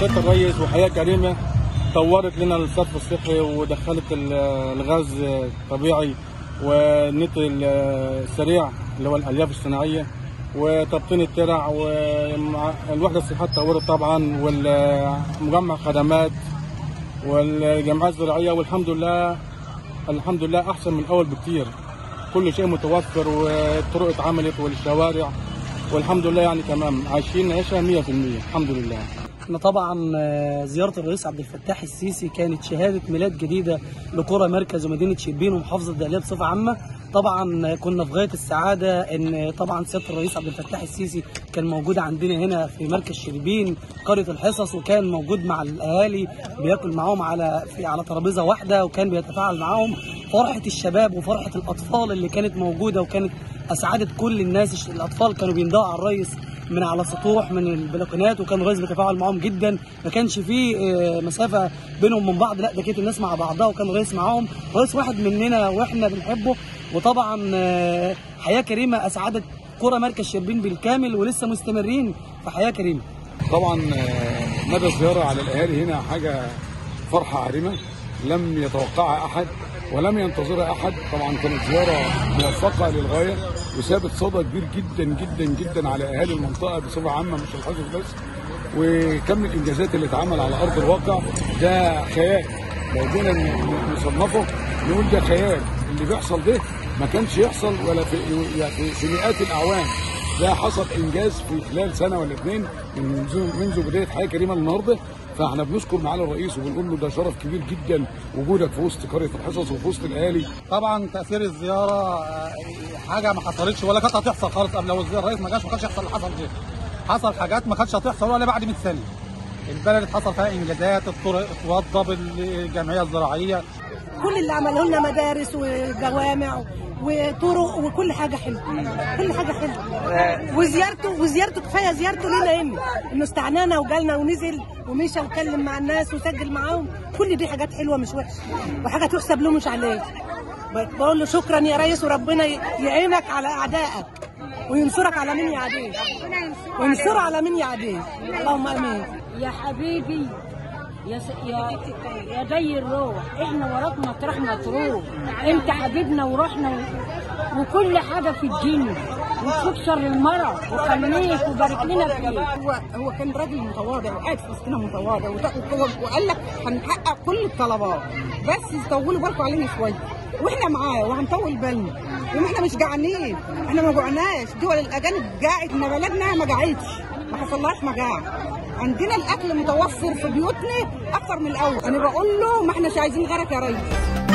سياده الرئيس وحياه كريمه طورت لنا الصرف الصحي ودخلت ال- الغاز طبيعي والنت السريع اللي هو الالياف الصناعيه وتبطين الترع والوحده الصحيه طورت طبعا والمجمع خدمات والجمعيات الزراعيه والحمد لله الحمد لله احسن من الاول بكتير كل شيء متوفر والطرق اتعملت والشوارع والحمد لله يعني تمام عايشين عيشه 100% الحمد لله احنا طبعا آه، زياره الرئيس عبد الفتاح السيسي كانت شهاده ميلاد جديده لقرى مركز ومدينه شربين ومحافظه الدقهليه بصفه عامه طبعا كنا في غايه السعاده ان طبعا سياده الرئيس عبد الفتاح السيسي كان موجود عندنا هنا في مركز شربين قريه الحصص وكان موجود مع الاهالي بياكل معاهم على في على ترابيزه واحده وكان بيتفاعل معاهم فرحه الشباب وفرحه الاطفال اللي كانت موجوده وكانت اسعدت كل الناس الاطفال كانوا بيندهوا على الرئيس من على سطوح من البلكونات وكان الرئيس بيتفاعل معاهم جدا ما كانش فيه آه، مسافه بينهم من بعض لا ده كانت الناس مع بعضها وكان الرئيس معاهم رئيس واحد مننا واحنا بنحبه وطبعا آه، حياه كريمه اسعدت قرى مركز شربين بالكامل ولسه مستمرين في حياه كريمه طبعا آه، مدى الزياره على الاهالي هنا حاجه فرحه عارمه لم يتوقعها احد ولم ينتظرها احد طبعا كانت زياره موفقه للغايه وسابت صدى كبير جدا جدا جدا على اهالي المنطقه بصفه عامه مش الحزب بس وكم الانجازات اللي اتعمل على ارض الواقع ده خيال لو جينا ن- نصنفه نقول ده خيال اللي بيحصل ده ما كانش يحصل ولا في يعني في- في مئات الاعوام ده حصل انجاز في خلال سنه ولا اثنين من منذ منذ بدايه حياه كريمه النهارده فاحنا بنشكر معالي الرئيس وبنقول له ده شرف كبير جدا وجودك في وسط قريه الحصص وفي وسط الاهالي طبعا تاثير الزياره آه، حاجه ما حصلتش ولا كانت هتحصل خالص قبل لو الزيارة- الرئيس ما جاش ما كانش يحصل اللي حصل ده حصل حاجات ما كانتش هتحصل ولا بعد 100 سنه البلد اتحصل فيها انجازات الطرق اتوضب الجمعيه الزراعيه كل اللي عمله لنا مدارس وجوامع وطرق وكل حاجه حلوه كل حاجه حلوه وزيارته وزيارته كفايه زيارته لينا هنا انه استعنانا وجالنا ونزل ومشى وكلم مع الناس وسجل معاهم كل دي حاجات حلوه مش وحشه وحاجه تحسب له مش عليه بقول له شكرا يا ريس وربنا يعينك على اعدائك وينصرك على مين يعاديك وينصر على مين يعاديك اللهم امين يا حبيبي يا س... يا يا زي الروح احنا وراك مطرح ما تروح انت حبيبنا وروحنا و... وكل حاجه في الدنيا وتفك شر المرض وخليك وبارك لنا فيه هو هو كان راجل متواضع وقاعد في وسطنا متواضع وت- و- وقال لك هنحقق كل الطلبات بس طولوا بالكم علينا شويه واحنا معاه وهنطول بالنا وما احنا مش جعانين احنا ما جوعناش دول الاجانب جاعت ان بلدنا ما جاعتش ما حصلهاش مجاعه عندنا الاكل متوفر في بيوتنا اكتر من الاول انا بقول له ما احناش عايزين غيرك يا ريس